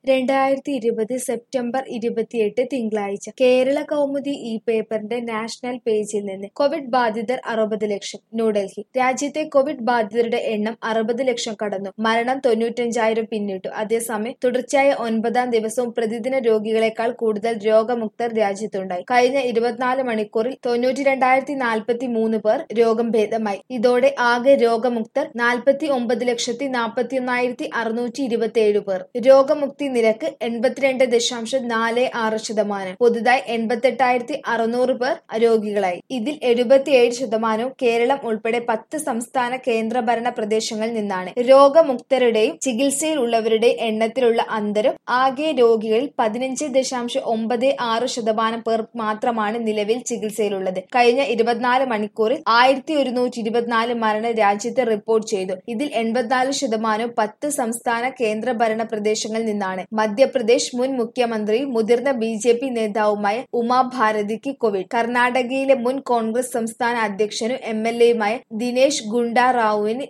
രണ്ടായിരത്തി ഇരുപത് സെപ്റ്റംബർ ഇരുപത്തിയെട്ട് തിങ്കളാഴ്ച കേരള കൗമുദി ഈ പേപ്പറിന്റെ നാഷണൽ പേജിൽ നിന്ന് കോവിഡ് ബാധിതർ അറുപത് ലക്ഷം ന്യൂഡൽഹി രാജ്യത്തെ കോവിഡ് ബാധിതരുടെ എണ്ണം അറുപത് ലക്ഷം കടന്നു മരണം തൊണ്ണൂറ്റഞ്ചായിരം പിന്നിട്ടു അതേസമയം തുടർച്ചയായ ഒൻപതാം ദിവസവും പ്രതിദിന രോഗികളെക്കാൾ കൂടുതൽ രോഗമുക്തർ രാജ്യത്തുണ്ടായി കഴിഞ്ഞ ഇരുപത്തിനാല് മണിക്കൂറിൽ തൊണ്ണൂറ്റി രണ്ടായിരത്തി നാൽപ്പത്തി മൂന്ന് പേർ രോഗം ഭേദമായി ഇതോടെ ആകെ രോഗമുക്തർ നാൽപ്പത്തി ഒമ്പത് ലക്ഷത്തി നാൽപ്പത്തി ഒന്നായിരത്തി അറുന്നൂറ്റി ഇരുപത്തി ഏഴ് പേർ രോഗമുക്തി നിരക്ക് എൺപത്തിരണ്ട് ദശാംശം നാല് ആറ് ശതമാനം പുതുതായി എൺപത്തെട്ടായിരത്തി അറുന്നൂറ് പേർ രോഗികളായി ഇതിൽ എഴുപത്തിയേഴ് ശതമാനവും കേരളം ഉൾപ്പെടെ പത്ത് സംസ്ഥാന കേന്ദ്രഭരണ പ്രദേശങ്ങളിൽ നിന്നാണ് രോഗമുക്തരുടെയും ചികിത്സയിൽ ഉള്ളവരുടെയും എണ്ണത്തിലുള്ള അന്തരം ആകെ രോഗികളിൽ പതിനഞ്ച് ദശാംശം ഒമ്പത് ആറ് ശതമാനം പേർ മാത്രമാണ് നിലവിൽ ചികിത്സയിലുള്ളത് കഴിഞ്ഞ ഇരുപത്തിനാല് മണിക്കൂറിൽ ആയിരത്തി ഒരുന്നൂറ്റി ഇരുപത്തിനാല് മരണം രാജ്യത്ത് റിപ്പോർട്ട് ചെയ്തു ഇതിൽ എൺപത്തിനാല് ശതമാനവും പത്ത് സംസ്ഥാന കേന്ദ്രഭരണ പ്രദേശങ്ങളിൽ നിന്നാണ് മധ്യപ്രദേശ് മുൻ മുഖ്യമന്ത്രിയും മുതിർന്ന ബി ജെ പി നേതാവുമായ ഉമാ ഭാരതിക്ക് കോവിഡ് കർണാടകയിലെ മുൻ കോൺഗ്രസ് സംസ്ഥാന അധ്യക്ഷനും എം എൽ എയുമായ ദിനേശ് ഗുണ്ടാറാവുവിന്